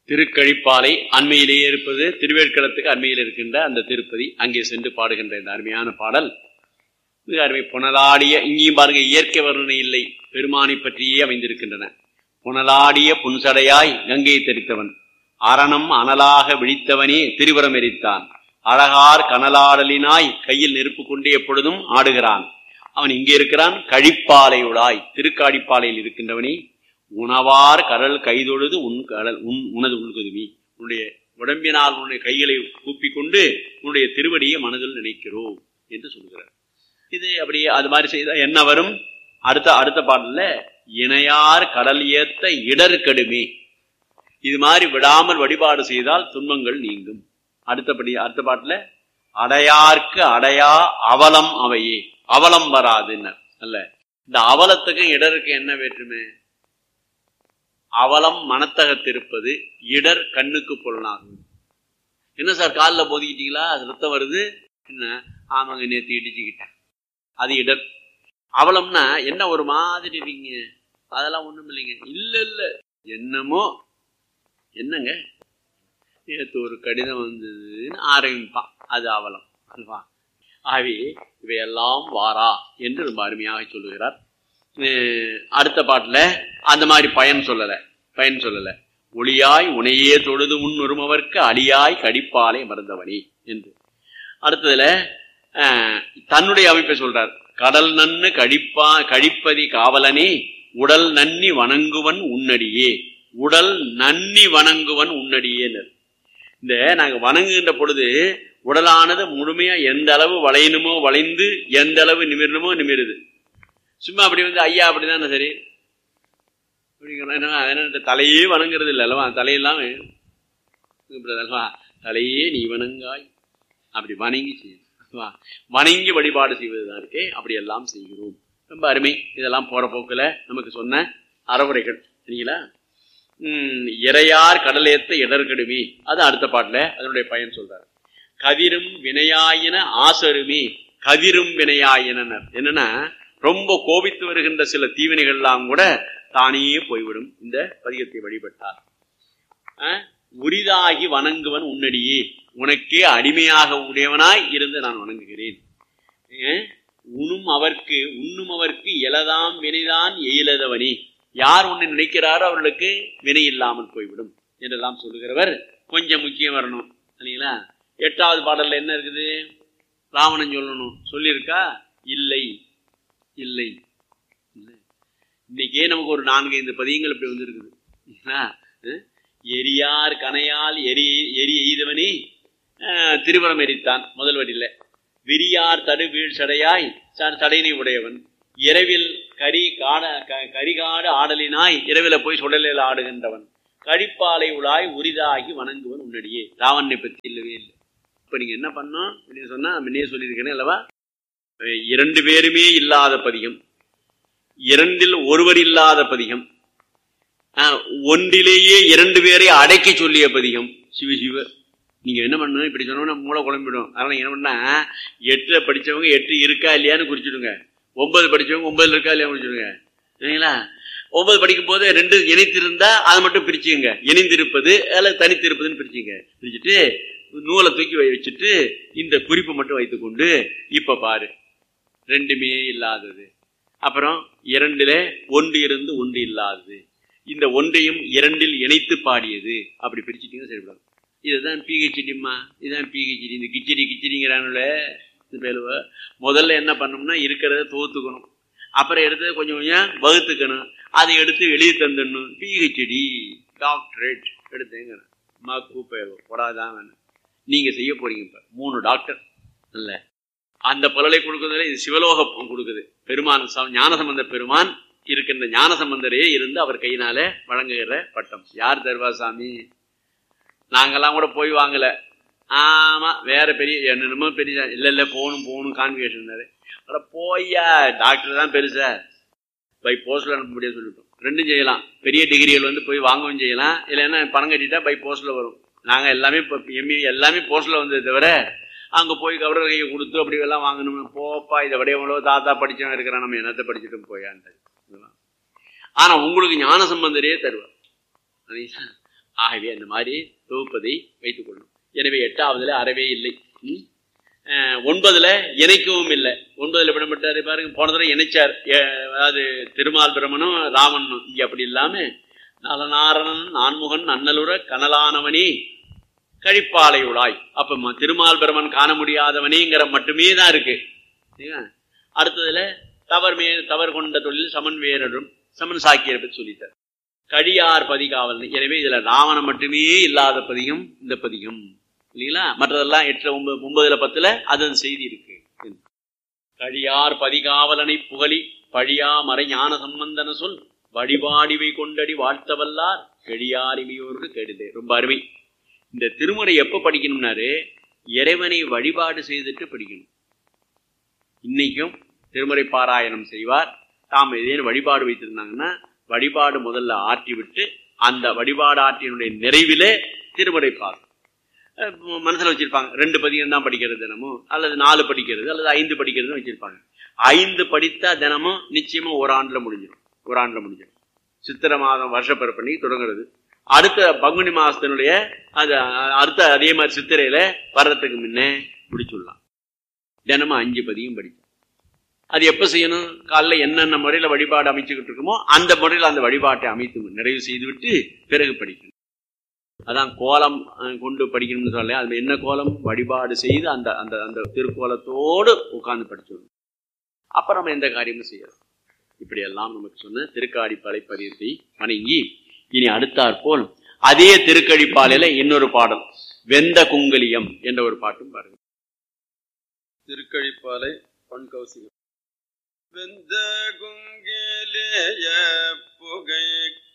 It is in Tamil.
திருக்கழிப்பாலை அண்மையிலேயே இருப்பது திருவேற்களத்துக்கு அண்மையில் இருக்கின்ற அந்த திருப்பதி அங்கே சென்று பாடுகின்ற இந்த அருமையான பாடல் மிக அருமை புனலாடிய இங்கேயும் பாருங்க இயற்கை வர்ணனை இல்லை பெருமானை பற்றியே அமைந்திருக்கின்றன புனலாடிய புன்சடையாய் கங்கையை தெரித்தவன் அரணம் அனலாக விழித்தவனே திருவரம் எரித்தான் அழகார் கனலாடலினாய் கையில் நெருப்பு கொண்டு எப்பொழுதும் ஆடுகிறான் அவன் இங்கே இருக்கிறான் கழிப்பாலையுடாய் திருக்காடிப்பாலையில் இருக்கின்றவனே உணவார் கடல் கைதொழுது உன் கடல் உன் உனது உள்குதுமி உன்னுடைய உடம்பினால் உன்னுடைய கைகளை கூப்பிக் கொண்டு உன்னுடைய திருவடியை மனதில் நினைக்கிறோம் என்று சொல்கிறார் இது அப்படியே அது மாதிரி செய்தால் என்ன வரும் அடுத்த அடுத்த பாடல்ல இணையார் கடல் ஏத்த இடர் கடுமே இது மாதிரி விடாமல் வழிபாடு செய்தால் துன்பங்கள் நீங்கும் அடுத்தபடி அடுத்த பாட்டுல அடையார்க்கு அடையா அவலம் அவையே அவலம் வராதுன்னு அல்ல இந்த அவலத்துக்கும் இடருக்கு என்ன வேற்றுமை அவலம் மனத்தகத்திருப்பது இடர் கண்ணுக்கு புலனாகும் என்ன சார் காலில் போதிக்கிட்டீங்களா அது ரத்தம் வருது என்ன ஆமாங்க நேற்று இடிச்சுக்கிட்டேன் அது இடர் அவலம்னா என்ன ஒரு மாதிரி இருக்கீங்க அதெல்லாம் ஒண்ணும் இல்லைங்க இல்ல இல்ல என்னமோ என்னங்க நேற்று ஒரு கடிதம் வந்ததுன்னு ஆரம்பிப்பான் அது அவலம் அல்வா ஆகவே இவையெல்லாம் வாரா என்று ரொம்ப அருமையாக சொல்லுகிறார் அஹ் அடுத்த பாட்டுல அந்த மாதிரி பயன் சொல்லல பயன் சொல்லல ஒளியாய் உனையே தொழுது முன் ஒருமவர்க்கு அழியாய் கடிப்பாலை மறந்தவனே என்று அடுத்ததுல அஹ், தன்னுடைய அமைப்பை சொல்றார் கடல் நன்னு கழிப்பா கழிப்பதி காவலனே உடல் நன்னி வணங்குவன் உன்னடியே உடல் நன்னி வணங்குவன் உன்னடியேனர் இந்த நாங்க வணங்குகின்ற பொழுது உடலானது முழுமையா எந்த அளவு வளையணுமோ வளைந்து எந்த அளவு நிமிரணுமோ நிமிருது சும்மா அப்படி வந்து ஐயா அப்படிதானே சரி அப்படிங்கிறோம் என்ன அதனால இந்த தலையே வணங்குறது இல்லை அல்லவா தலையெல்லாம் இப்படி அல்லவா தலையே நீ வணங்காய் அப்படி வணங்கி செய்யணும் அல்லவா? வணங்கி வழிபாடு செய்வதுதான் இருக்கே அப்படி எல்லாம் செய்கிறோம் ரொம்ப அருமை இதெல்லாம் போற போக்குல நமக்கு சொன்ன அறவுரைகள் சரிங்களா உம் இறையார் கடலேத்த இடர்கடுமி அது அடுத்த பாட்டுல அதனுடைய பயன் சொல்றாரு கதிரும் வினையாயின ஆசருமி கதிரும் வினையாயினர் என்னன்னா ரொம்ப கோபித்து வருகின்ற சில தீவினைகள்லாம் கூட தானே போய்விடும் இந்த பதிகத்தை வழிபட்டார் அஹ், உரிதாகி வணங்குவன் உன்னடியே உனக்கே அடிமையாக உடையவனாய் இருந்து நான் வணங்குகிறேன் அஹ், உண்ணும் அவர்க்கு உண்ணும் அவர்க்கு எலதாம் வினைதான் எயிலதவனி யார் உன்னை நினைக்கிறாரோ அவர்களுக்கு வினை இல்லாமல் போய்விடும் என்றெல்லாம் சொல்லுகிறவர் கொஞ்சம் முக்கியம் வரணும் சரிங்களா எட்டாவது பாடல்ல என்ன இருக்குது ராவணன் சொல்லணும் சொல்லியிருக்கா இல்லை இல்லை இல்லை. இன்னைக்கே நமக்கு ஒரு நான்கு ஐந்து பதியங்கள் இப்படி வந்திருக்குது சரிங்களா? அஹ்? எரியார் கனையால் எரி எரி எய்தவனே அஹ், திருவரம் எரித்தான் முதல் வரியில விரியார் தடு வீழ் சடையாய் ச- சடையினை உடையவன் இரவில் கரி காட க- கரிகாடு ஆடலினாய் இரவில போய் சுடலில் ஆடுகின்றவன் கழிப்பாலை உலாய் உரிதாகி வணங்குவன் உன்னடியே ராவணனை பத்தி இல்லவே இல்லை இப்ப நீங்க என்ன பண்ணோம் அப்படின்னு சொன்னா முன்னே சொல்லியிருக்கேனே அல்லவா அஹ் இரண்டு பேருமே இல்லாத பதிகம் இரண்டில் ஒருவர் இல்லாத பதிகம் அஹ் ஒன்றிலேயே இரண்டு பேரை அடக்கி சொல்லிய பதிகம் சிவ சிவ நீங்க என்ன பண்ணணும் இப்படி சொன்னோம்னா மூளை குழம்பிடும் அதனால நீங்க என்ன பண்ணா எட்டுல படிச்சவங்க எட்டு இருக்கா இல்லையான்னு குறிச்சிடுங்க ஒன்பது படிச்சவங்க ஒன்பதுல இருக்கா இல்லையா குறிச்சிடுங்க சரிங்களா ஒன்பது படிக்கும் போது ரெண்டு இணைத்திருந்தா அதை மட்டும் பிரிச்சுங்க இணைந்திருப்பது அல்லது தனித்திருப்பதுன்னு பிரிச்சுங்க பிரிச்சுட்டு நூலை தூக்கி வை- வச்சுட்டு இந்த குறிப்பை மட்டும் வைத்துக்கொண்டு இப்ப பாரு ரெண்டுமே இல்லாதது அப்புறம் இரண்டுல ஒன்று இருந்து ஒன்று இல்லாதது இந்த ஒன்றையும் இரண்டில் இணைத்து பாடியது அப்படி பிரிச்சுட்டீங்க சரிப்படும் இதுதான் பிஹெச்டிம்மா இதுதான் பிஹெச்டி இந்த கிச்சடி கிச்சடிங்கிறானுல இந்த பேருவ முதல்ல என்ன பண்ணோம்னா இருக்கிறத தோத்துக்கணும் அப்புறம் எடுத்து கொஞ்சம் கொஞ்சம் வகுத்துக்கணும் அதை எடுத்து வெளியே தந்துடணும் பிஹெச்டி டாக்டரேட் எடுத்துங்க மக்கு பேரும் போடாதான் வேணும் நீங்க செய்ய போறீங்க இப்ப மூணு டாக்டர் இல்ல அந்த பலனை கொடுக்கறதுல இது சிவலோகம் கொடுக்குது பெருமான் ச- ஞானசம்பந்த பெருமான் இருக்கின்ற ஞானசம்பந்தரே இருந்து அவர் கையினால வழங்குகிற பட்டம் யார் தருவா சாமி நாங்கெல்லாம் கூட போய் வாங்கல ஆமா வேற பெரிய என்னென்னமோ பெரிய இல்ல இல்ல போகணும் போகணும் கான்விகேஷன் அட போய்யா டாக்டர் தான் பெருசா பை போஸ்ட்ல அனுப்ப முடியாது சொல்லிட்டோம் ரெண்டும் செய்யலாம் பெரிய டிகிரிகள் வந்து போய் வாங்கவும் செய்யலாம் இல்லைன்னா பணம் கட்டிட்டா பை போஸ்ட்ல வரும் நாங்க எல்லாமே இப்போ எம்ஏ எல்லாமே போஸ்ட்ல வந்ததை தவிர அங்க போய் கவர்னர் கையை கொடுத்து அப்படி எல்லாம் வாங்கணும் போப்பா இதை விட எவ்வளோ தாத்தா படிச்சவன் இருக்கிறான் நம்ம என்னத்தை படிச்சுட்டு போயான்ட்டு இதெல்லாம். ஆனா உங்களுக்கு ஞான சம்பந்தரே தருவார் சரிங்களா? ஆகவே அந்த மாதிரி தொகுப்பதை வைத்துக் கொள்ளணும் எனவே எட்டாவதுல அறவே இல்லை ம்? அஹ், ஒன்பதுல இணைக்கவும் இல்லை ஒன்பதுல விடப்பட்டாரு பாருங்க போன தடவை இணைச்சார் ஏ- அதாவது திருமால் பிரமனும் ராமனும் இங்க அப்படி இல்லாம நலநாரணன் நான்முகன் அண்ணலுற கனலானவனே கழிப்பாலை உழாய் அப்ப ம- திருமால் பிரமன் காண முடியாதவனேங்கிற மட்டுமே தான் இருக்கு சரிங்களா? அடுத்ததுல தவறு மே தவறு கொண்ட தொழில் சமன் வேறடும் சமன் சாக்கியரை பற்றி சொல்லிட்டார் கடியார் பதிகாவல் எனவே இதுல ராவணன் மட்டுமே இல்லாத பதிகம் இந்த பதிகம் இல்லைங்களா மற்றதெல்லாம் எட்டு ஒன்பது ஒன்பதுல பத்துல அதன் செய்தி இருக்கு கடியார் பதிகாவலனை புகழி பழியா மறை ஞான சம்பந்தன சொல் வழிபாடிவை கொண்டடி வாழ்த்தவல்லார் கெடியாரிமையோருக்கு கெடுதே ரொம்ப அருமை இந்த திருமுறை எப்ப படிக்கணும்னாரு இறைவனை வழிபாடு செய்துட்டு படிக்கணும் இன்னைக்கும் திருமுறை பாராயணம் செய்வார் தாம் ஏதேனும் வழிபாடு வைத்திருந்தாங்கன்னா வழிபாடு முதல்ல ஆற்றி விட்டு அந்த வழிபாடு ஆற்றினுடைய நிறைவிலே திருமுறை பார் மனசுல வச்சிருப்பாங்க ரெண்டு பதிகம் தான் படிக்கிறது தினமும் அல்லது நாலு படிக்கிறது அல்லது ஐந்து படிக்கிறதுன்னு வச்சிருப்பாங்க ஐந்து படித்தா தினமும் நிச்சயமா ஒரு ஆண்டுல முடிஞ்சிடும் ஒரு ஆண்டுல முடிஞ்சிடும் சித்திரை மாதம் வருஷப்பிறப்பண்ணி தொடங்குறது அடுத்த பங்குனி மாசத்தினுடைய அது அடுத்த அதே மாதிரி சித்திரையில வர்றதுக்கு முன்னே முடிச்சுடலாம் தினமும் அஞ்சு பதியும் படிக்கும் அது எப்ப செய்யணும் காலைல என்னென்ன முறையில வழிபாடு அமைச்சுக்கிட்டு இருக்குமோ அந்த முறையில் அந்த வழிபாட்டை அமைத்து நிறைவு செய்துவிட்டு பிறகு படிக்கணும் அதான் கோலம் அஹ், கொண்டு படிக்கணும்னு சொல்ல அது என்ன கோலம் வழிபாடு செய்து அந்த அந்த அந்த திருக்கோலத்தோடு உட்கார்ந்து படிச்சிடணும் அப்புறம் நம்ம எந்த காரியமும் செய்யலாம் இப்படியெல்லாம் நமக்கு சொன்ன திருக்காடிப்பாலை பதியத்தை வணங்கி இனி அடுத்தாற்போல் அதே திருக்கழிப்பாலையில இன்னொரு பாடல் வெந்த குங்கலியம் என்ற ஒரு பாட்டும் பாருங்க திருக்கழிப்பாலை பண் கௌசிகம் வெந்த குங்கிலேய புகை